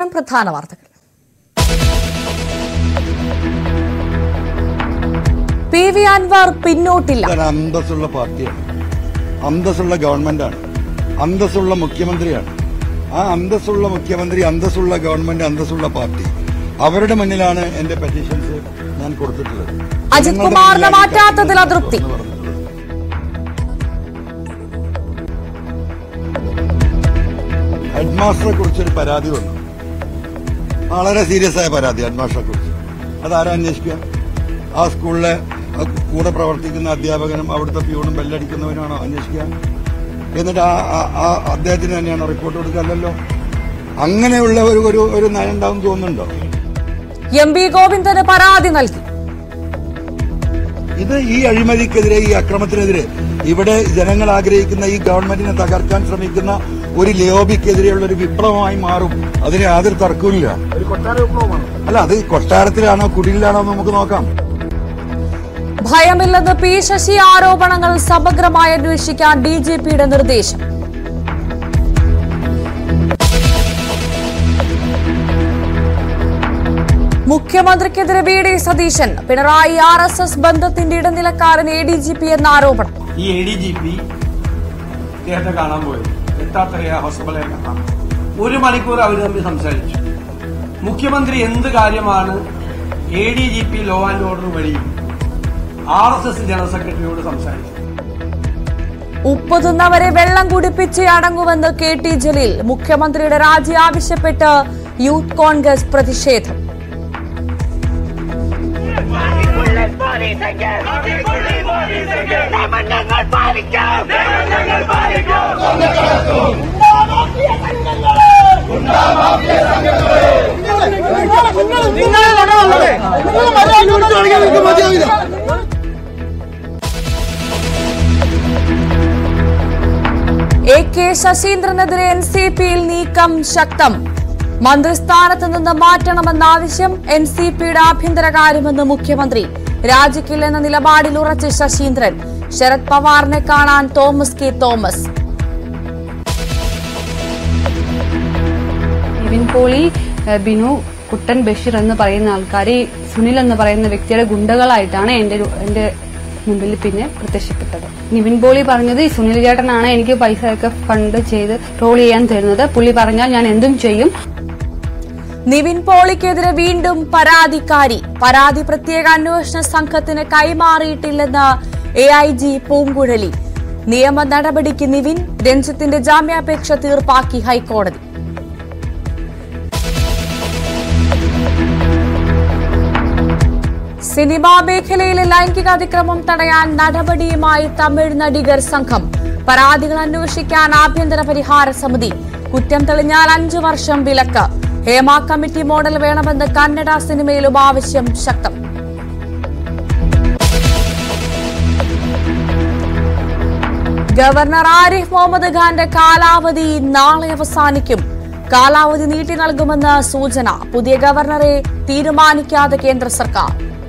പ്രധാന വാർത്തകൾ P V Anwar പിന്നോട്ടില്ല ഒരു അന്തസ്സുള്ള പാർട്ടിയാണ് അന്തസ്സുള്ള ഗവൺമെന്റാണ് അന്തസ്സുള്ള മുഖ്യമന്ത്രിയാണ് ആ അന്തസ്സുള്ള മുഖ്യമന്ത്രി അന്തസ്സുള്ള ഗവൺമെന്റ് അന്തസ്സുള്ള പാർട്ടി അവരുടെ മുന്നിലാണ് എന്റെ പെറ്റീഷൻസ് ഞാൻ കൊടുത്തിട്ടുള്ളത് അജിത് ജനങ്ങളുടെ കുമാറിനെ മുന്നിലാണ് മാറ്റാത്തതിൽ അതൃപ്തി. തുറന്നു പറഞ്ഞിട്ടുള്ളത്. ഹെഡ് മാസ്റ്ററെ കുറിച്ചൊരു പരാതി വന്നു വളരെ സീരിയസ് ആയ പരാതി ഹെഡ് മാസ്റ്ററെ കുറിച്ച് അതാരാ അന്വേഷിക്കുക ആ സ്കൂളിലെ ആ കൂടെ പ്രവർത്തിക്കുന്ന അധ്യാപകനും അവിടുത്തെ പ്യൂണും ബെല്ലടിക്കുന്നവനാണോ അന്വേഷിക്കുക എന്നിട്ട് ആ ആ- ആ അദ്ദേഹത്തിന് തന്നെയാണോ റിപ്പോർട്ട് കൊടുക്കല്ലോ അങ്ങനെയുള്ള ഒരു ഒരു ഒരു നയം ഉണ്ടാവും തോന്നുന്നുണ്ടോ എം വി ഗോവിന്ദന് പരാതി നൽകി ഇത് ഈ അഴിമതിക്കെതിരെ ഈ അക്രമത്തിനെതിരെ ഇവിടെ ജനങ്ങൾ ആഗ്രഹിക്കുന്ന ഈ ഗവൺമെന്റിനെ തകർക്കാൻ ശ്രമിക്കുന്ന ഒരു ലോബിക്കെതിരെയുള്ള ഒരു വിപ്ലവമായി മാറും അതിന് യാതൊരു തർക്കവുമില്ല അല്ല അത് കൊട്ടാരത്തിലാണോ കുടിലാണോ എന്ന് നമുക്ക് നോക്കാം ഭയമില്ലെന്ന് പി ശശി ആരോപണങ്ങൾ സമഗ്രമായി അന്വേഷിക്കാൻ ഡി ജി പിയുടെ നിർദ്ദേശം മുഖ്യമന്ത്രിക്കെതിരെ V D Satheesan Pinarayi R S S ബന്ധത്തിന്റെ ഇടനിലക്കാരൻ എ ഡി ജി പി എന്ന ആരോപണം ഈ എ ഡി ജി പി ഇദ്ദേഹത്തെ കാണാൻ പോയത് എത്താത്തറയ ഹോസ്പിറ്റലെ കാണാൻ ഒരു മണിക്കൂർ അവർ തമ്മിൽ സംസാരിച്ചു മുഖ്യമന്ത്രി എന്ത് കാര്യമാണ് A D G P law and order വഴി ആർ എസ് എസ് ജനറൽ സെക്രട്ടറിയോട് സംസാരിച്ചു ഉപ്പ് തിന്നവരെ വെള്ളം കുടിപ്പിച്ച് അടങ്ങുമെന്ന് കെ ടി ജലീൽ മുഖ്യമന്ത്രിയുടെ രാജി ആവശ്യപ്പെട്ട് യൂത്ത് കോൺഗ്രസ് പ്രതിഷേധം പാലിക്കുള്ളിൽ പോലീസെങ്കിൽ നിയമങ്ങൾ പാലിക്കാം നിയമങ്ങൾ പാലിക്കാം എ കെ ശശീന്ദ്രനെതിരെ എൻ സി പിയിൽ നീക്കം ശക്തം മന്ത്രിസ്ഥാനത്ത് നിന്ന് മാറ്റണമെന്ന ആവശ്യം എൻ സി പിയുടെ ആഭ്യന്തരകാര്യമെന്ന് മുഖ്യമന്ത്രി രാജിക്കില്ലെന്ന നിലപാടിൽ ഉറച്ച് ശശീന്ദ്രൻ ശരത് പവാറിനെ കാണാൻ തോമസ് കെ തോമസ് നിവിൻ പോളി ഏഹ് ബിനു കുട്ടൻ ബഷീർ എന്ന് പറയുന്ന ആൾക്കാർ ഈ സുനിൽ എന്ന് പറയുന്ന വ്യക്തിയുടെ ഗുണ്ടകളായിട്ടാണ് എന്റെ ഒരു- എന്റെ മുമ്പിൽ പിന്നെ പ്രത്യക്ഷപ്പെട്ടത് നിവിൻ പോളി പറഞ്ഞത് ഈ സുനിൽ ചേട്ടനാണ് എനിക്ക് പൈസയൊക്കെ ഫണ്ട് ചെയ്ത് റോൾ ചെയ്യാൻ തരുന്നത് പുള്ളി പറഞ്ഞാൽ ഞാൻ എന്തും ചെയ്യും നിവിൻ പോളിക്കെതിരെ വീണ്ടും പരാതിക്കാരി പരാതി പ്രത്യേക അന്വേഷണ സംഘത്തിന് കൈമാറിയിട്ടില്ലെന്ന് എ ഐ ജി പൂങ്കുഴലി നിയമ നടപടിക്ക് നിവിൻ രഞ്ജിത്തിന്റെ ജാമ്യാപേക്ഷ തീർപ്പാക്കി ഹൈക്കോടതി സിനിമാ മേഖലയിലെ ലൈംഗിക അതിക്രമം തടയാൻ നടപടിയുമായി തമിഴ് നടികർ സംഘം പരാതികൾ അന്വേഷിക്കാൻ ആഭ്യന്തര പരിഹാര സമിതി കുറ്റം തെളിഞ്ഞാൽ അഞ്ചു വർഷം വിലക്ക് ഹേമ കമ്മിറ്റി മോഡൽ വേണമെന്ന് കന്നഡ സിനിമയിലും ആവശ്യം ശക്തം ഗവർണർ ആരിഫ് മുഹമ്മദ് ഖാന്റെ കാലാവധി നാളെ അവസാനിക്കും കാലാവധി നീട്ടി നൽകുമെന്ന് സൂചന പുതിയ ഗവർണറെ തീരുമാനിക്കാതെ കേന്ദ്ര സർക്കാർ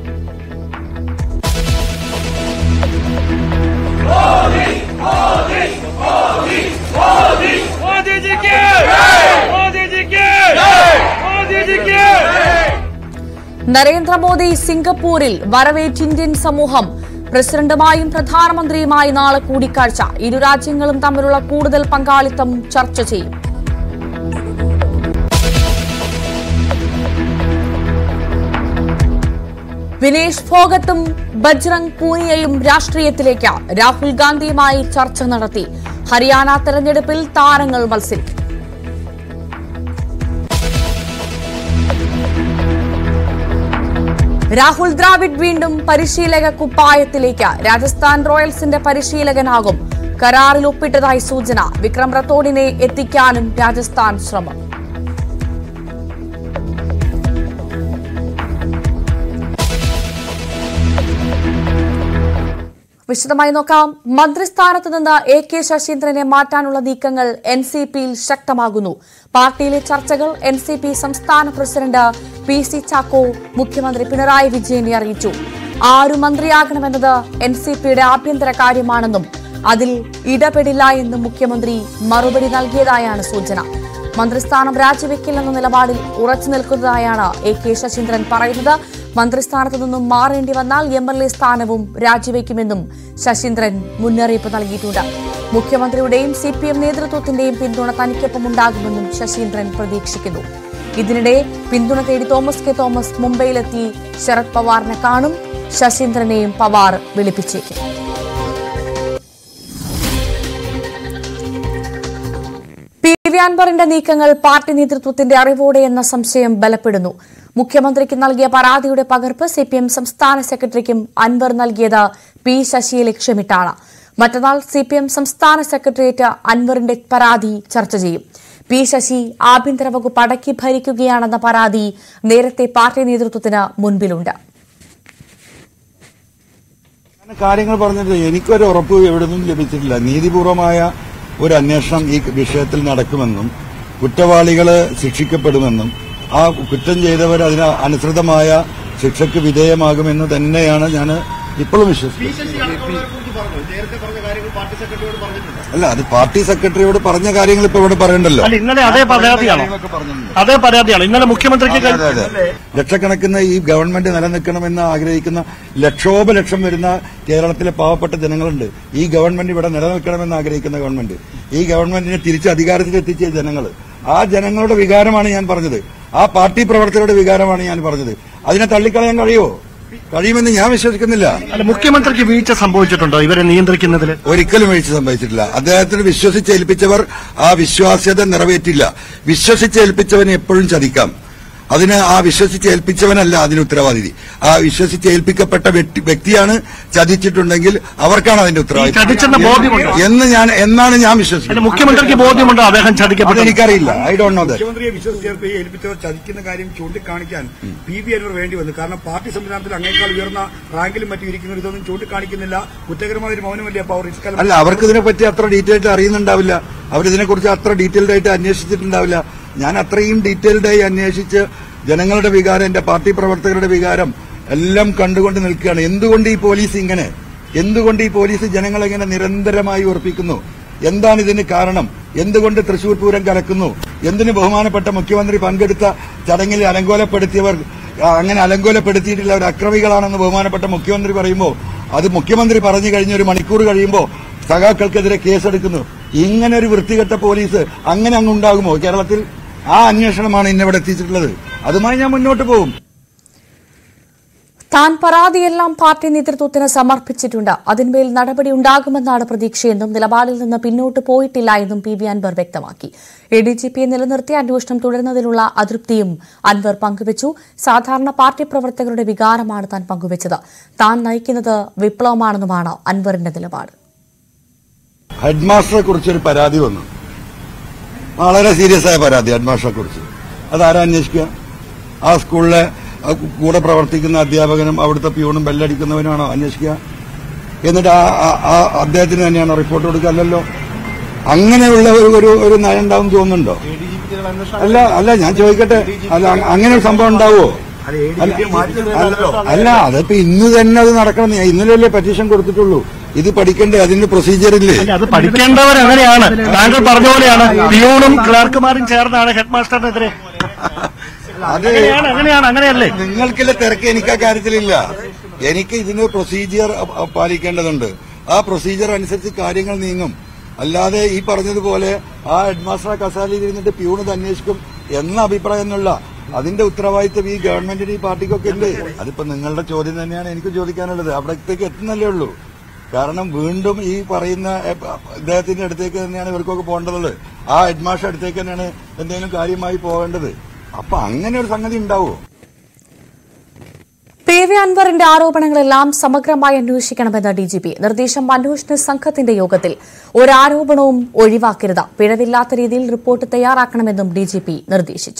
मोदी जी की मोदी जी की मोदी जी की നരേന്ദ്രമോദി സിംഗപ്പൂരിൽ വരവേറ്റ് ഇന്ത്യൻ സമൂഹം പ്രസിഡന്റുമായും പ്രധാനമന്ത്രിയുമായി നാളെ കൂടിക്കാഴ്ച ഇരു രാജ്യങ്ങളും തമ്മിലുള്ള കൂടുതൽ പങ്കാളിത്തം ചർച്ച ചെയ്യും വിനേഷ് ഫോഗത്തും ബജ്രംഗ് പൂനിയയും രാഷ്ട്രീയത്തിലേക്ക് രാഹുൽ ഗാന്ധിയുമായി ചർച്ച നടത്തി ഹരിയാന തെരഞ്ഞെടുപ്പിൽ താരങ്ങൾ മത്സരിക്കും രാഹുൽ ദ്രാവിഡ് വീണ്ടും പരിശീലക കുപ്പായത്തിലേക്ക് രാജസ്ഥാൻ റോയൽസിന്റെ പരിശീലകനാകും കരാറിൽ ഒപ്പിട്ടതായി സൂചന വിക്രം റത്തോഡിനെ എത്തിക്കാനും രാജസ്ഥാൻ ശ്രമം വിശദമായി നോക്കാം മന്ത്രിസ്ഥാനത്ത് നിന്ന് എ കെ ശശീന്ദ്രനെ മാറ്റാനുള്ള നീക്കങ്ങൾ എൻ സി പിയിൽ ശക്തമാകുന്നു പാർട്ടിയിലെ ചർച്ചകൾ എൻ സി പി സംസ്ഥാന പ്രസിഡന്റ് പി സി ചാക്കോ മുഖ്യമന്ത്രി പിണറായി വിജയനെ അറിയിച്ചു ആരു മന്ത്രിയാകണമെന്നത് എൻ സി പിയുടെ ആഭ്യന്തര കാര്യമാണെന്നും അതിൽ ഇടപെടില്ല എന്നും മുഖ്യമന്ത്രി മറുപടി നൽകിയതായാണ് സൂചന മന്ത്രിസ്ഥാനം രാജിവെക്കില്ലെന്ന നിലപാടിൽ ഉറച്ചു നിൽക്കുന്നതായാണ് എ കെ ശശീന്ദ്രൻ പറയുന്നത് മന്ത്രിസ്ഥാനത്ത് നിന്നും മാറേണ്ടി വന്നാൽ എം എൽ എ സ്ഥാനവും രാജിവെക്കുമെന്നും ശശീന്ദ്രൻ മുന്നറിയിപ്പ് നൽകിയിട്ടുണ്ട് മുഖ്യമന്ത്രിയുടെയും സി പി എം നേതൃത്വത്തിന്റെയും പിന്തുണ തനിക്കൊപ്പം ഉണ്ടാകുമെന്നും ശശീന്ദ്രൻ പ്രതീക്ഷിക്കുന്നു ഇതിനിടെ പിന്തുണ തേടി തോമസ് കെ തോമസ് മുംബൈയിലെത്തി ശരത് പവാറിനെ കാണും ശശീന്ദ്രനെയും പവാർ വിളിപ്പിച്ചേക്കും പി വി അൻവറിന്റെ നീക്കങ്ങൾ പാർട്ടി നേതൃത്വത്തിന്റെ അറിവോടെ എന്ന സംശയം ബലപ്പെടുന്നു മുഖ്യമന്ത്രിക്ക് നൽകിയ പരാതിയുടെ പകർപ്പ് സിപിഎം സംസ്ഥാന സെക്രട്ടറിക്കും അൻവർ നൽകിയത് പി ശശിയെ ലക്ഷ്യമിട്ടാണ് മറ്റന്നാൾ സിപിഎം സംസ്ഥാന സെക്രട്ടേറിയറ്റ് അൻവറിന്റെ പരാതി ചർച്ച ചെയ്യും പി ശശി ആഭ്യന്തര വകുപ്പ് അടക്കി ഭരിക്കുകയാണെന്ന പരാതി നേരത്തെ പാർട്ടി നേതൃത്വത്തിന് മുൻപിലുണ്ട് അങ്ങനെ കാര്യങ്ങൾ പറഞ്ഞത് എനിക്കൊരു ഉറപ്പ് എവിടെ നിന്നും ലഭിച്ചിട്ടില്ല നീതിപൂർവമായ ഒരു അന്വേഷണം ഈ വിഷയത്തിൽ നടക്കുമെന്നും കുറ്റവാളികള് ശിക്ഷിക്കപ്പെടുമെന്നും ആ കുറ്റം ചെയ്തവർ അതിന് അനുസൃതമായ ശിക്ഷയ്ക്ക് വിധേയമാകുമെന്ന് തന്നെയാണ് ഞാൻ ഇപ്പോഴും വിശ്വസിക്കുന്നത് അല്ല അത് പാർട്ടി സെക്രട്ടറിയോട് പറഞ്ഞ കാര്യങ്ങൾ ഇപ്പൊ ഇവിടെ പറയണ്ടല്ലോ അല്ല ഇന്നലെ അതേ പരാതിയാണോ കാര്യങ്ങളൊക്കെ പറഞ്ഞിട്ടുണ്ട്. അതേ പരാതിയാണ് ഇന്നലെ മുഖ്യമന്ത്രിക്ക് അതെ, അതെ, അതെ. ലക്ഷക്കണക്കിന് ഈ ഗവൺമെന്റ് നിലനിൽക്കണമെന്ന് ആഗ്രഹിക്കുന്ന ലക്ഷോപലക്ഷം വരുന്ന കേരളത്തിലെ പാവപ്പെട്ട ജനങ്ങളുണ്ട് ഈ ഗവൺമെന്റ് ഇവിടെ നിലനിൽക്കണമെന്ന് ആഗ്രഹിക്കുന്ന ഗവൺമെന്റ് ഈ ഗവൺമെന്റിനെ തിരിച്ച് അധികാരത്തിലെത്തിച്ച ജനങ്ങൾ ആ ജനങ്ങളുടെ വികാരമാണ് ഞാൻ പറഞ്ഞത് ആ പാർട്ടി പ്രവർത്തകരുടെ വികാരമാണ് ഞാൻ പറഞ്ഞത് അതിനെ തള്ളിക്കളയാൻ കഴിയുമോ കഴിയുമെന്ന് ഞാൻ വിശ്വസിക്കുന്നില്ല അല്ല മുഖ്യമന്ത്രിക്ക് വീഴ്ച സംഭവിച്ചിട്ടുണ്ടോ ഇവരെ നിയന്ത്രിക്കുന്നതിൽ ഒരിക്കലും വീഴ്ച സംഭവിച്ചിട്ടില്ല അദ്ദേഹത്തിന് വിശ്വസിച്ചേൽപ്പിച്ചവർ ആ വിശ്വാസ്യത നിറവേറ്റില്ല വിശ്വസിച്ചേൽപ്പിച്ചവനെ എപ്പോഴും ചതിക്കാം അതിന് ആ വിശ്വസിച്ചേൽപ്പിച്ചവനല്ല അതിന് ഉത്തരവാദി ആ വിശ്വസിച്ചേൽപ്പിക്കപ്പെട്ട വ്യക്തി- വ്യക്തിയാണ് ചതിച്ചിട്ടുണ്ടെങ്കിൽ അവർക്കാണ് അതിന്റെ ഉത്തരവാദിത്വം ചതിച്ചെന്ന ബോധ്യമുണ്ടോ? എന്ന് ഞാൻ എന്നാണ് ഞാൻ അല്ല വിശ്വസിക്കുന്നത് മുഖ്യമന്ത്രിക്ക് ബോധ്യമുണ്ടോ അദ്ദേഹം ചതിക്കപ്പെട്ടു അതെനിക്കറിയില്ല ഐ ഡോണ്ട് നോ ദാറ്റ് മുഖ്യമന്ത്രിയെ വിശ്വസിച്ചേർപ്പ് ഏൽപ്പിച്ചവർ ചതിക്കുന്ന കാര്യം ചൂണ്ടിക്കാണിക്കാൻ പി വി അൻവർ വേണ്ടി വന്നു കാരണം പാർട്ടി സംവിധാനത്തിൽ അങ്ങേക്കാൾ ഉയർന്ന റാങ്കിലും മറ്റും ഇരിക്കുന്നവർ ഇതൊന്നും ചൂണ്ടിക്കാണിക്കുന്നില്ല കുറ്റകരമായ ഒരു മൗനമല്ലേ അപ്പോൾ അവർ ഇക്കാലം അല്ല അവർക്ക് ഇതിനെപ്പറ്റി അത്ര ഡീറ്റെയിൽഡ് അറിയുന്നുണ്ടാവില്ല അവരിതിനെക്കുറിച്ച് അത്ര ഡീറ്റെയിൽഡ് ആയിട്ട് അന്വേഷിച്ചിട്ടുണ്ടാവില്ല ഞാൻ അത്രയും ഡീറ്റെയിൽഡ് ആയി അന്വേഷിച്ച് ജനങ്ങളുടെ വികാരം എന്റെ പാർട്ടി പ്രവർത്തകരുടെ വികാരം എല്ലാം കണ്ടുകൊണ്ട് നിൽക്കുകയാണ് എന്തുകൊണ്ട് ഈ പോലീസ് ഇങ്ങനെ എന്തുകൊണ്ട് ഈ പോലീസ് ജനങ്ങളെ ഇങ്ങനെ നിരന്തരമായി ഉറപ്പിക്കുന്നു എന്താണ് ഇതിന് കാരണം എന്തുകൊണ്ട് തൃശൂർ പൂരം കലക്കുന്നു എന്തിന് ബഹുമാനപ്പെട്ട മുഖ്യമന്ത്രി പങ്കെടുത്ത ചടങ്ങിൽ അലങ്കോലപ്പെടുത്തിയവർ ആ, അങ്ങനെ അലങ്കോലപ്പെടുത്തിയിട്ടുള്ള ഒരു അക്രമികളാണെന്ന് ബഹുമാനപ്പെട്ട മുഖ്യമന്ത്രി പറയുമ്പോൾ അത് മുഖ്യമന്ത്രി പറഞ്ഞു കഴിഞ്ഞ ഒരു മണിക്കൂർ കഴിയുമ്പോൾ സഖാക്കൾക്കെതിരെ കേസെടുക്കുന്നു ഇങ്ങനെ ഒരു വൃത്തികെട്ട പോലീസ് അങ്ങനെ അങ്ങ് ഉണ്ടാകുമോ കേരളത്തിൽ ആ അന്വേഷണമാണ് ഇന്നിവിടെ എത്തിച്ചിട്ടുള്ളത് അതുമായി ഞാൻ മുന്നോട്ട് പോകും താൻ പരാതിയെല്ലാം പാർട്ടി നേതൃത്വത്തിന് സമർപ്പിച്ചിട്ടുണ്ട് അതിന്മേൽ നടപടി ഉണ്ടാകുമെന്നാണ് പ്രതീക്ഷയെന്നും നിലപാടിൽ നിന്ന് പിന്നോട്ട് പോയിട്ടില്ല എന്നും പി വി അൻവർ വ്യക്തമാക്കി എ ഡി ജി പിയെ നിലനിർത്തി അന്വേഷണം തുടരുന്നതിലുള്ള അതൃപ്തിയും അൻവർ പങ്കുവച്ചു സാധാരണ പാർട്ടി പ്രവർത്തകരുടെ വികാരമാണ് താൻ പങ്കുവച്ചത് താൻ നയിക്കുന്നത് വിപ്ലവമാണെന്നുമാണ് അൻവറിന്റെ നിലപാട് ഹെഡ്മാസ്റ്ററെ കുറിച്ചൊരു പരാതി വന്നു വളരെ സീരിയസ് ആയ പരാതി ഹെഡ്മാസ്റ്ററെ കുറിച്ച് അതാരാ അന്വേഷിക്കുക ആ സ്കൂളിലെ ആ കൂടെ പ്രവർത്തിക്കുന്ന അധ്യാപകനും അവിടുത്തെ പ്യൂണും ബെല്ലടിക്കുന്നവനുമാണോ അന്വേഷിക്കുക എന്നിട്ട് ആ ആ- ആ അദ്ദേഹത്തിന് തന്നെയാണോ റിപ്പോർട്ട് കൊടുക്കുക അല്ലല്ലോ അങ്ങനെയുള്ള ഒരു ഒരു ഒരു നയം ഉണ്ടാവും തോന്നുന്നുണ്ടോ അല്ല അല്ല ഞാൻ ചോദിക്കട്ടെ അല്ല അ- അങ്ങനെ ഒരു സംഭവം ഉണ്ടാവോ അല്ല, അല്ല അതിപ്പോ ഇന്ന് തന്നെ അത് നടക്കണം ഞാൻ ഇന്നലെയല്ലേ പെറ്റീഷൻ കൊടുത്തിട്ടുള്ളൂ ഇത് പഠിക്കണ്ടേ അതിന്റെ പ്രൊസീജിയർ ഇല്ലേ അല്ല അത് പഠിക്കേണ്ടവർ അങ്ങനെയാണ് താങ്കൾ പറഞ്ഞ പോലെയാണ് പിയൂണും ക്ലർക്കുമാരും ചേർന്നാണ് ഹെഡ് മാസ്റ്ററിനെതിരെ അത് അങ്ങനെയാണ് അങ്ങനെയാണ് അങ്ങനെയല്ലേ നിങ്ങൾക്കുള്ള തിരക്ക് എനിക്ക് ആ കാര്യത്തിലില്ല എനിക്ക് ഇതിന് പ്രൊസീജിയർ പാലിക്കേണ്ടതുണ്ട് ആ പ്രൊസീജിയർ അനുസരിച്ച് കാര്യങ്ങൾ നീങ്ങും അല്ലാതെ ഈ പറഞ്ഞതുപോലെ ആ ഹെഡ്മാസ്റ്റർ കസാലയിൽ ഇരുന്നിട്ട് പ്യൂണ് ഇത് അന്വേഷിക്കും എന്ന അഭിപ്രായം എന്നുള്ള അതിന്റെ ഉത്തരവാദിത്വം ഈ ഗവൺമെന്റിന് ഈ പാർട്ടിക്കൊക്കെ ഉണ്ട് അതിപ്പോ നിങ്ങളുടെ ചോദ്യം തന്നെയാണ് എനിക്ക് ചോദിക്കാനുള്ളത് അവിടത്തേക്ക് എത്തുന്നല്ലേ ഉള്ളൂ കാരണം വീണ്ടും ഈ പറയുന്ന എ, ഇദ്ദേഹത്തിന്റെ അടുത്തേക്ക് തന്നെയാണ് ഇവർക്കൊക്കെ പോകേണ്ടതുള്ളത് ആ ഹെഡ്മാസ്റ്റർ അടുത്തേക്ക് തന്നെയാണ് എന്തെങ്കിലും കാര്യമായി പോകേണ്ടത് അപ്പൊ അങ്ങനെ ഒരു സംഗതി ഉണ്ടാവുമോ പി വി അൻവറിന്റെ ആരോപണങ്ങളെല്ലാം സമഗ്രമായി അന്വേഷിക്കണമെന്ന് ഡി ജി പി നിർദ്ദേശം അന്വേഷണ സംഘത്തിന്റെ യോഗത്തിൽ ഒരാരോപണവും ഒഴിവാക്കരുത് പിഴവില്ലാത്ത രീതിയിൽ റിപ്പോർട്ട് തയ്യാറാക്കണമെന്നും ഡി ജി പി നിർദ്ദേശിച്ചു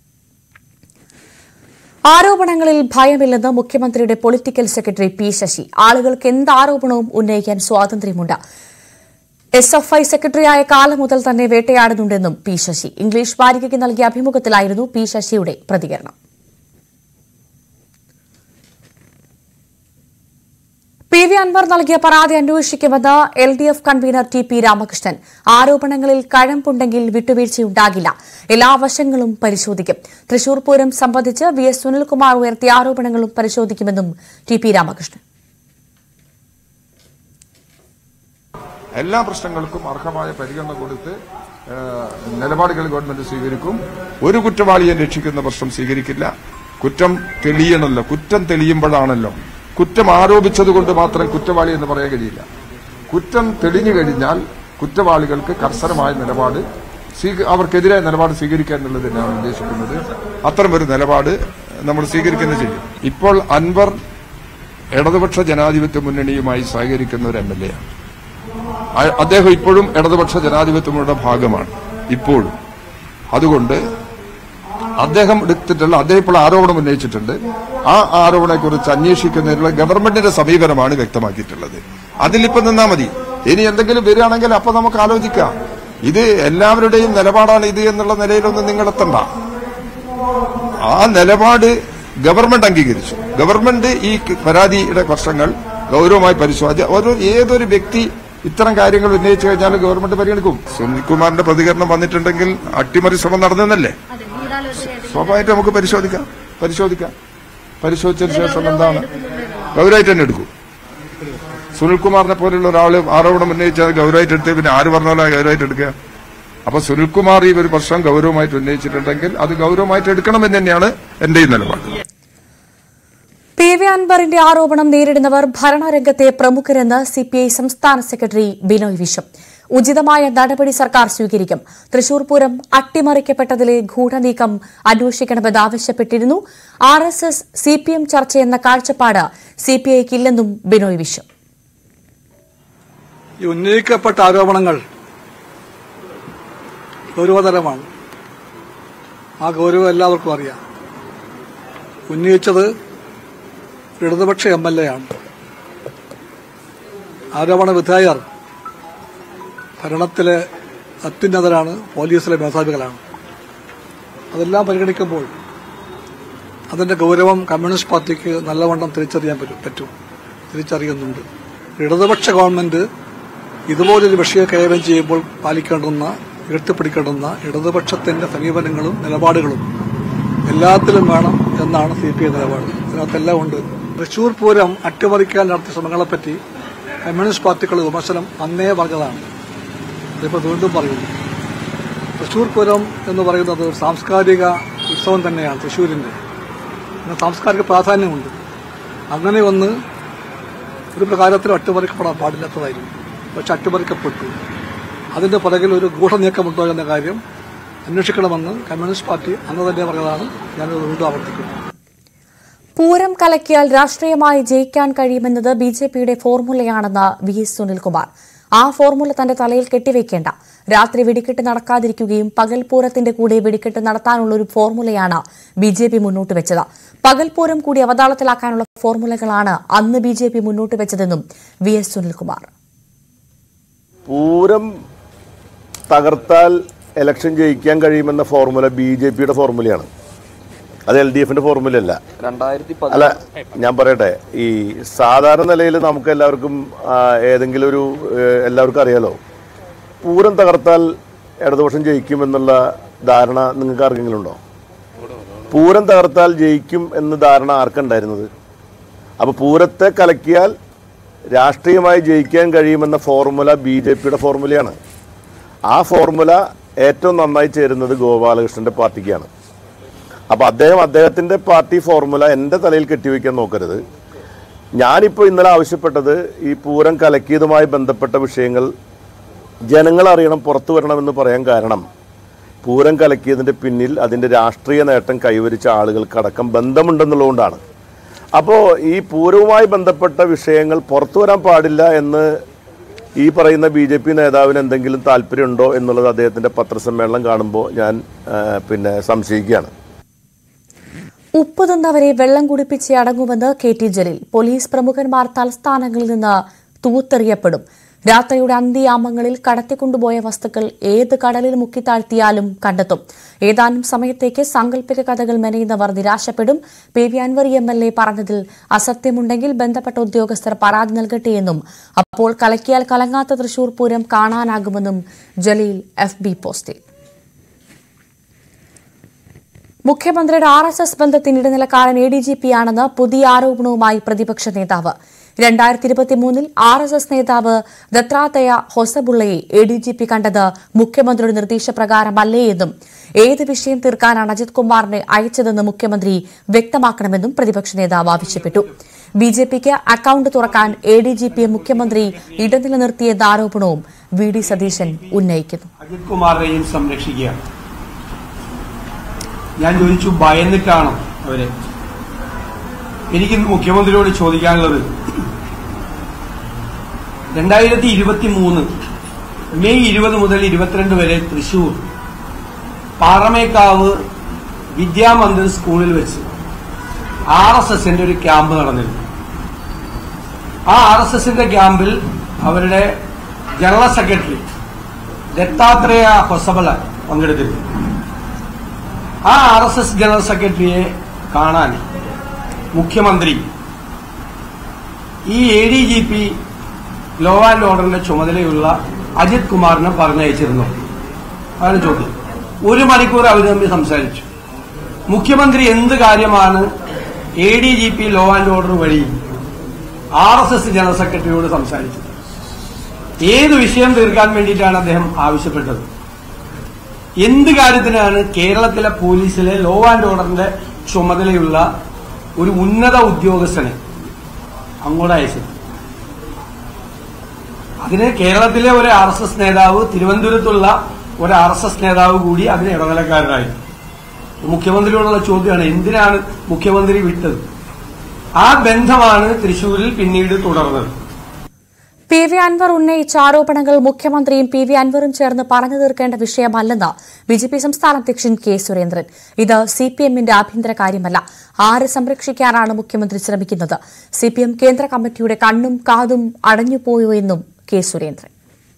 ആരോപണങ്ങളിൽ ഭയമില്ലെന്ന് മുഖ്യമന്ത്രിയുടെ പൊളിറ്റിക്കൽ സെക്രട്ടറി പി ശശി ആളുകൾക്ക് എന്ത് ആരോപണവും ഉന്നയിക്കാൻ സ്വാതന്ത്ര്യമുണ്ട് എസ് എഫ് ഐ സെക്രട്ടറിയായ കാലം മുതൽ തന്നെ വേട്ടയാടുന്നുണ്ടെന്നും പി ശശി ഇംഗ്ലീഷ് വാരികയ്ക്ക് നൽകിയ അഭിമുഖത്തിലായിരുന്നു പി ശശിയുടെ പ്രതികരണം പി വി അൻവർ നൽകിയ പരാതി അന്വേഷിക്കുമെന്ന് L D F convener T P Ramakrishnan ആരോപണങ്ങളിൽ കഴമ്പുണ്ടെങ്കിൽ വിട്ടുവീഴ്ചയുണ്ടാകില്ല എല്ലാ വശങ്ങളും പരിശോധിക്കും തൃശൂർ പൂരം സംബന്ധിച്ച് വി എസ് സുനിൽകുമാർ ഉയർത്തിയ ആരോപണങ്ങളും പരിശോധിക്കുമെന്നും ടി പി രാമകൃഷ്ണൻ എല്ലാ പ്രശ്നങ്ങൾക്കും അർഹമായ പരിഗണന കൊടുത്ത് ആ, നിലപാടുകൾ ഗവൺമെന്റ് സ്വീകരിക്കും ഒരു കുറ്റവാളിയെ രക്ഷിക്കുന്ന പ്രശ്നം സ്വീകരിക്കില്ല കുറ്റം തെളിയണമല്ലോ കുറ്റം തെളിയുമ്പോഴാണല്ലോ കുറ്റം ആരോപിച്ചതുകൊണ്ട് മാത്രം കുറ്റവാളി എന്ന് പറയാൻ കഴിയില്ല കുറ്റം തെളിഞ്ഞു കഴിഞ്ഞാൽ കുറ്റവാളികൾക്ക് കർശനമായ നിലപാട് സ്വീക- അവർക്കെതിരെ നിലപാട് സ്വീകരിക്കുക എന്നുള്ളത് തന്നെയാണ് ഉദ്ദേശിക്കുന്നത് അത്തരം ഒരു നിലപാട് നമ്മൾ സ്വീകരിക്കുന്നത് ചെയ്യും ഇപ്പോൾ അൻവർ ഇടതുപക്ഷ ജനാധിപത്യ മുന്നണിയുമായി സഹകരിക്കുന്ന ഒരു എം എൽ എ ആണ് അ- അദ്ദേഹം ഇപ്പോഴും ഇടതുപക്ഷ ജനാധിപത്യങ്ങളുടെ ഭാഗമാണ് ഇപ്പോഴും അതുകൊണ്ട് അദ്ദേഹം എടുത്തിട്ടുള്ള അദ്ദേഹം ഇപ്പോൾ ആരോപണം ഉന്നയിച്ചിട്ടുണ്ട് ആ ആരോപണത്തെക്കുറിച്ച് അന്വേഷിക്കുന്നതിനുള്ള ഗവൺമെന്റിന്റെ സമീപനമാണ് വ്യക്തമാക്കിയിട്ടുള്ളത് അതിലിപ്പോ നിന്നാ മതി ഇനി എന്തെങ്കിലും വരികയാണെങ്കിൽ അപ്പൊ നമുക്ക് ആലോചിക്കാം ഇത് എല്ലാവരുടെയും നിലപാടാണ് ഇത് എന്നുള്ള നിലയിലൊന്നും നിങ്ങൾ എത്തണ്ട ആ നിലപാട് ഗവൺമെന്റ് അംഗീകരിച്ചു ഗവൺമെന്റ് ഈ ക- പരാതിയുടെ പ്രശ്നങ്ങൾ ഗൗരവമായി പരിശോധിച്ച് ഓരോ ഏതൊരു വ്യക്തി ഇത്തരം കാര്യങ്ങൾ ഉന്നയിച്ചു കഴിഞ്ഞാൽ ഗവൺമെന്റ് പരിഗണിക്കും സുനിൽകുമാറിന്റെ പ്രതികരണം വന്നിട്ടുണ്ടെങ്കിൽ അട്ടിമറി ശ്രമം നടന്നെന്നല്ലേ സ്വാഭാവികമായിട്ട് നമുക്ക് പരിശോധിക്കാം പരിശോധിക്കാം പരിശോധിച്ചതിന് ശേഷം എന്താണ് ഗൗരവമായിട്ട് തന്നെ എടുക്കും സുനിൽകുമാറിനെ പോലുള്ള ഒരാൾ ആരോപണം ഉന്നയിച്ചാൽ ഗൗരവമായിട്ട് എടുത്ത് പിന്നെ ആര് പറഞ്ഞാലും ഗൗരവമായിട്ട് എടുക്കുക അപ്പൊ സുനിൽകുമാർ ഈ ഒരു പ്രശ്നം ഗൗരവമായിട്ട് ഉന്നയിച്ചിട്ടുണ്ടെങ്കിൽ അത് ഗൗരവമായിട്ട് എടുക്കണമെന്ന് തന്നെയാണ് എന്റെ ഈ നിലപാട് പി വി അൻവറിന്റെ ആരോപണം നേരിടുന്നവർ ഭരണരംഗത്തെ പ്രമുഖരെന്ന് സിപിഐ സംസ്ഥാന സെക്രട്ടറി ബിനോയ് വിശ്വം ഉചിതമായ നടപടി സർക്കാർ സ്വീകരിക്കും തൃശൂർ പൂരം അട്ടിമറിക്കപ്പെട്ടതിലെ ഗൂഢനീക്കം അന്വേഷിക്കണമെന്ന് ആവശ്യപ്പെട്ടിരുന്നു ആർ എസ് എസ് സിപിഎം ചർച്ചയെന്ന കാഴ്ചപ്പാട് സിപിഐക്കില്ലെന്നും ബിനോയ് വിശ്വം ഈ ഉന്നയിക്കപ്പെട്ട ആരോപണങ്ങൾ ഗൗരവതരമാണ് ആ ഗൗരവം എല്ലാവർക്കും അറിയാം ഉന്നയിച്ചത് ഒരു ഇടതുപക്ഷ എം എൽ എ ആണ് ആരോപണ വിധേയർ ഭരണത്തിലെ അത്യുന്നതരാണ് പോലീസിലെ മേധാവികളാണ് അതെല്ലാം പരിഗണിക്കുമ്പോൾ അതിന്റെ ഗൗരവം കമ്മ്യൂണിസ്റ്റ് പാർട്ടിക്ക് നല്ലവണ്ണം തിരിച്ചറിയാൻ പറ്റും പറ്റും തിരിച്ചറിയുന്നുണ്ട് ഇടതുപക്ഷ ഗവൺമെന്റ് ഇതുപോലൊരു വിഷയം കൈകാര്യം ചെയ്യുമ്പോൾ പാലിക്കേണ്ടുന്ന ഉയർത്തിപ്പിടിക്കേണ്ടുന്ന ഇടതുപക്ഷത്തിന്റെ സമീപനങ്ങളും നിലപാടുകളും എല്ലാത്തിലും വേണം എന്നാണ് സി പി ഐ നിലപാട് ഇതിനകത്തെല്ലാം ഉണ്ട് തൃശൂർ പൂരം അട്ടിമറിക്കാൻ നടത്തിയ ശ്രമങ്ങളെപ്പറ്റി കമ്മ്യൂണിസ്റ്റ് പാർട്ടികളുടെ വിമർശനം അന്നേ പറഞ്ഞതാണ് അതിപ്പോൾ വീണ്ടും പറയുന്നു തൃശൂർ പൂരം എന്ന് പറയുന്നത് ഒരു സാംസ്കാരിക ഉത്സവം തന്നെയാണ് തൃശ്ശൂരിന്റെ അതിന് സാംസ്കാരിക പ്രാധാന്യമുണ്ട് അങ്ങനെ ഒന്ന് ഒരു പ്രകാരത്തിൽ അട്ടിമറിക്കപ്പെടാൻ പാടില്ലാത്തതായിരുന്നു പക്ഷെ അട്ടിമറിക്കപ്പെട്ടു അതിന്റെ പുറകിൽ ഒരു ഗൂഢനീക്കമുണ്ടോ എന്ന കാര്യം അന്വേഷിക്കണമെന്ന് കമ്മ്യൂണിസ്റ്റ് പാർട്ടി അന്ന് തന്നെ പറഞ്ഞതാണ് ഞാനത് വീണ്ടും ആവർത്തിക്കുന്നു പൂരം കലക്കിയാൽ രാഷ്ട്രീയമായി ജയിക്കാൻ കഴിയുമെന്നത് ബി ജെ പിയുടെ ഫോർമുലയാണെന്ന് വി എസ് സുനിൽകുമാർ ആ ഫോർമുല തന്റെ തലയിൽ കെട്ടിവെക്കേണ്ട രാത്രി വെടിക്കെട്ട് നടക്കാതിരിക്കുകയും പകൽ പൂരത്തിന്റെ കൂടെ വെടിക്കെട്ട് നടത്താനുള്ള ഒരു ഫോർമുലയാണ് ബി ജെ പി മുന്നോട്ട് വെച്ചത് പകൽ പൂരം കൂടി അവതാളത്തിലാക്കാനുള്ള ഫോർമുലകളാണ് അന്ന് ബി ജെ പി മുന്നോട്ട് വെച്ചതെന്നും വി എസ് സുനിൽകുമാർ പൂരം തകർത്താൽ ഇലക്ഷൻ ജയിക്കാൻ കഴിയുമെന്ന ഫോർമുല ബി ജെ പിയുടെ ഫോർമുലയാണ് അത് എൽ ഡി എഫിന്റെ ഫോർമുല അല്ല രണ്ടായിരത്തി അല്ല ഞാൻ പറയട്ടെ ഈ സാധാരണ നിലയിൽ നമുക്ക് എല്ലാവർക്കും ആ, ഏതെങ്കിലും ഒരു ഏഹ്, എല്ലാവർക്കും അറിയാലോ പൂരം തകർത്താൽ ഇടതുപക്ഷം ജയിക്കുമെന്നുള്ള ധാരണ നിങ്ങൾക്ക് ആർക്കെങ്കിലും ഉണ്ടോ പൂരം തകർത്താൽ ജയിക്കും എന്ന ധാരണ ആർക്കുണ്ടായിരുന്നത് അപ്പോൾ പൂരത്തെ കലക്കിയാൽ രാഷ്ട്രീയമായി ജയിക്കാൻ കഴിയുമെന്ന ഫോർമുല ബി ജെ പിയുടെ ഫോർമുലയാണ് ആ ഫോർമുല ഏറ്റവും നന്നായി ചേരുന്നത് ഗോപാലകൃഷ്ണന്റെ പാർട്ടിക്കാണ് അപ്പോൾ അദ്ദേഹം അദ്ദേഹത്തിൻ്റെ പാർട്ടി ഫോർമുല എൻ്റെ തലയിൽ കെട്ടിവെക്കാൻ നോക്കരുത് ഞാനിപ്പോൾ ഇന്നലെ ആവശ്യപ്പെട്ടത് ഈ പൂരം കലക്കിയതുമായി ബന്ധപ്പെട്ട വിഷയങ്ങൾ ജനങ്ങൾ അറിയണം പുറത്തു വരണമെന്ന് പറയാൻ കാരണം പൂരം കലക്കിയതിൻ്റെ പിന്നിൽ അതിൻ്റെ രാഷ്ട്രീയ നേട്ടം കൈവരിച്ച ആളുകൾക്കടക്കം ബന്ധമുണ്ടെന്നുള്ളതുകൊണ്ടാണ് അപ്പോൾ ഈ പൂരവുമായി ബന്ധപ്പെട്ട വിഷയങ്ങൾ പുറത്തു വരാൻ പാടില്ല എന്ന് ഈ പറയുന്ന ബി ജെ പി നേതാവിന് എന്തെങ്കിലും താല്പര്യമുണ്ടോ എന്നുള്ളത് അദ്ദേഹത്തിൻ്റെ പത്രസമ്മേളനം കാണുമ്പോൾ ഞാൻ ആ, പിന്നെ സംശയിക്കുകയാണ് ഉപ്പ് തിന്നവരെ വെള്ളം കുടിപ്പിച്ച് അടങ്ങുമെന്ന് കെ ടി ജലീൽ പോലീസ് പ്രമുഖന്മാർ തലസ്ഥാനങ്ങളിൽ നിന്ന് തൂത്തെറിയപ്പെടും രാത്രിയുടെ അന്ത്യയാമങ്ങളിൽ കടത്തിക്കൊണ്ടുപോയ വസ്തുക്കൾ ഏത് കടലിൽ മുക്കിത്താഴ്ത്തിയാലും കണ്ടെത്തും ഏതാനും സമയത്തേക്ക് സാങ്കല്പിക കഥകൾ മെനയുന്നവർ നിരാശപ്പെടും P V Anwar M L A പറഞ്ഞതിൽ അസത്യമുണ്ടെങ്കിൽ ബന്ധപ്പെട്ട ഉദ്യോഗസ്ഥർ പരാതി നൽകട്ടെയെന്നും അപ്പോൾ കലക്കിയാൽ കലങ്ങാത്ത തൃശൂർ പൂരം കാണാനാകുമെന്നും ജലീൽ എഫ് ബി പോസ്റ്റിൽ മുഖ്യമന്ത്രിയുടെ ആർ എസ് എസ് ബന്ധത്തിന് ഇടനിലക്കാരൻ എ ഡി ജി പി ആണെന്ന് പുതിയ ആരോപണവുമായി പ്രതിപക്ഷ നേതാവ് രണ്ടായിരത്തി ഇരുപത്തിമൂന്നിൽ ആർ എസ് എസ് നേതാവ് ദത്രാത്തയ ഹൊസബുള്ളയെ എ ഡി ജി പി കണ്ടത് മുഖ്യമന്ത്രിയുടെ നിർദ്ദേശപ്രകാരമല്ലേ എന്നും ഏത് വിഷയം തീർക്കാനാണ് അജിത് കുമാറിനെ അയച്ചതെന്ന് മുഖ്യമന്ത്രി വ്യക്തമാക്കണമെന്നും പ്രതിപക്ഷ നേതാവ് ആവശ്യപ്പെട്ടു ബി ജെ പിക്ക് അക്കൌണ്ട് തുറക്കാൻ എ ഡി ജി പിയെ മുഖ്യമന്ത്രി ഇടനില നിർത്തിയെന്ന ആരോപണവും വി ഡി സതീശൻ ഉന്നയിക്കുന്നു അജിത് കുമാറിനെയും സംരക്ഷിക്കുകയാണ് ഞാൻ ചോദിച്ചു ഭയന്നിട്ടാണോ അവരെ എനിക്ക് മുഖ്യമന്ത്രിയോട് ചോദിക്കാനുള്ളത് രണ്ടായിരത്തി ഇരുപത്തി മൂന്ന് മെയ് ഇരുപത് മുതൽ ഇരുപത്തിരണ്ട് വരെ തൃശൂർ പാറമേക്കാവ് വിദ്യാമന്ദിർ സ്കൂളിൽ വെച്ച് ആർ എസ് എസിന്റെ ഒരു ക്യാമ്പ് നടന്നിരുന്നു ആ ആർ എസ് എസിന്റെ ക്യാമ്പിൽ അവരുടെ ജനറൽ സെക്രട്ടറി ദത്താത്രേയ ഹൊസബല പങ്കെടുത്തിരുന്നു ആ ആർ എസ് എസ് ജനറൽ സെക്രട്ടറിയെ കാണാൻ മുഖ്യമന്ത്രി ഈ A D G P law and ഓർഡറിന്റെ ചുമതലയുള്ള അജിത് കുമാറിനെ പറഞ്ഞയച്ചിരുന്നു അതാണ് ചോദ്യം ഒരു മണിക്കൂർ അവർ തമ്മിൽ സംസാരിച്ചു മുഖ്യമന്ത്രി എന്ത് കാര്യമാണ് A D G P law and order വഴി ആർ എസ് എസ് ജനറൽ സെക്രട്ടറിയോട് സംസാരിച്ചത് ഏത് വിഷയം തീർക്കാൻ വേണ്ടിയിട്ടാണ് അദ്ദേഹം ആവശ്യപ്പെട്ടത് എന്ത് കാര്യത്തിനാണ് കേരളത്തിലെ പോലീസിലെ ലോ ആൻഡ് ഓർഡറിന്റെ ചുമതലയുള്ള ഒരു ഉന്നത ഉദ്യോഗസ്ഥനെ അങ്ങോട്ട് അയച്ചത് അതിന് കേരളത്തിലെ ഒരു ആർ എസ് എസ് നേതാവ് തിരുവനന്തപുരത്തുള്ള ഒരു ആർ എസ് എസ് നേതാവ് കൂടി അതിന് ഇടനിലക്കാരനായി മുഖ്യമന്ത്രിയോടുള്ള ചോദ്യമാണ് എന്തിനാണ് മുഖ്യമന്ത്രി വിട്ടത് ആ ബന്ധമാണ് തൃശൂരിൽ പിന്നീട് തുടർന്നത് പി വി അൻവർ ഉന്നയിച്ച ആരോപണങ്ങൾ മുഖ്യമന്ത്രിയും പി വി അൻവറും ചേർന്ന് പറഞ്ഞു തീർക്കേണ്ട വിഷയമല്ലെന്ന് ബി ജെ പി സംസ്ഥാന അധ്യക്ഷൻ കെ സുരേന്ദ്രൻ ഇത് സി പി എമ്മിന്റെ ആഭ്യന്തര കാര്യമല്ല ആരെ സംരക്ഷിക്കാനാണ് മുഖ്യമന്ത്രി ശ്രമിക്കുന്നത് സി പി എം കേന്ദ്ര കമ്മിറ്റിയുടെ കണ്ണും കാതും അടഞ്ഞുപോയോ എന്നും കെ സുരേന്ദ്രൻ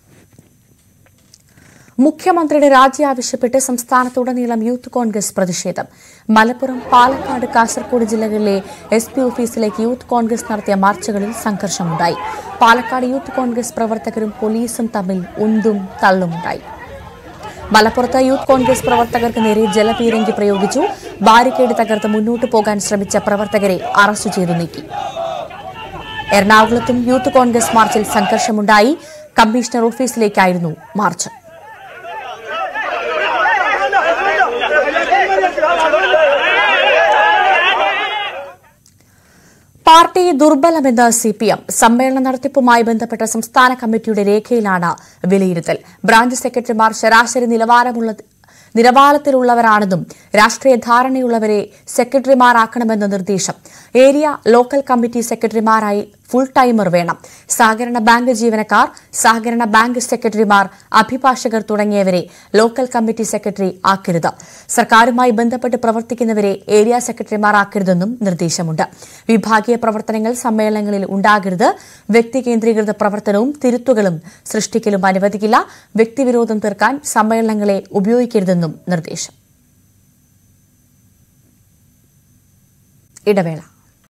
മുഖ്യമന്ത്രിയുടെ രാജി ആവശ്യപ്പെട്ട് സംസ്ഥാനത്തുടനീളം യൂത്ത് കോൺഗ്രസ് പ്രതിഷേധം മലപ്പുറം പാലക്കാട് കാസർഗോഡ് ജില്ലകളിലെ എസ് പി ഓഫീസിലേക്ക് യൂത്ത് കോൺഗ്രസ് നടത്തിയ മാർച്ചുകളിൽ സംഘർഷമുണ്ടായി പാലക്കാട് യൂത്ത് കോൺഗ്രസ് പ്രവർത്തകരും പോലീസും തമ്മിൽ ഉന്തും തള്ളുമുണ്ടായി മലപ്പുറത്ത് യൂത്ത് കോൺഗ്രസ് പ്രവർത്തകർക്ക് നേരെ ജലപീരങ്കി പ്രയോഗിച്ചു ബാരിക്കേഡ് തകർത്ത് മുന്നോട്ടു പോകാൻ ശ്രമിച്ച പ്രവർത്തകരെ അറസ്റ്റ് ചെയ്തു നീക്കി എറണാകുളത്തും യൂത്ത് കോൺഗ്രസ് മാർച്ചിൽ സംഘർഷമുണ്ടായി കമ്മീഷണർ ഓഫീസിലേക്കായിരുന്നു മാർച്ച് പാർട്ടി ദുർബലമെന്ന് സി പി എം സമ്മേളന നടത്തിപ്പുമായി ബന്ധപ്പെട്ട സംസ്ഥാന കമ്മിറ്റിയുടെ രേഖയിലാണ് വിലയിരുത്തൽ ബ്രാഞ്ച് സെക്രട്ടറിമാർ ശരാശരി നിലവാരമുള്ള നിലവാരത്തിലുള്ളവരാണെന്നും രാഷ്ട്രീയ ധാരണയുള്ളവരെ സെക്രട്ടറിമാരാക്കണമെന്ന നിർദ്ദേശം ഏരിയ ലോക്കൽ കമ്മിറ്റി സെക്രട്ടറിമാരായി ഫുൾ ടൈമർ വേണം സഹകരണ ബാങ്ക് ജീവനക്കാർ സഹകരണ ബാങ്ക് സെക്രട്ടറിമാർ അഭിഭാഷകർ തുടങ്ങിയവരെ ലോക്കൽ കമ്മിറ്റി സെക്രട്ടറി ആക്കരുത് സർക്കാരുമായി ബന്ധപ്പെട്ട് പ്രവർത്തിക്കുന്നവരെ ഏരിയ സെക്രട്ടറിമാർ ആക്കരുതെന്നും നിർദ്ദേശമുണ്ട് വിഭാഗീയ പ്രവർത്തനങ്ങൾ സമ്മേളനങ്ങളിൽ ഉണ്ടാകരുത് വ്യക്തി കേന്ദ്രീകൃത പ്രവർത്തനവും തിരുത്തുകളും സൃഷ്ടിക്കലും അനുവദിക്കില്ല വ്യക്തിവിരോധം തീർക്കാൻ സമ്മേളനങ്ങളെ ഉപയോഗിക്കരുതെന്നും നിർദ്ദേശം ഇടവേള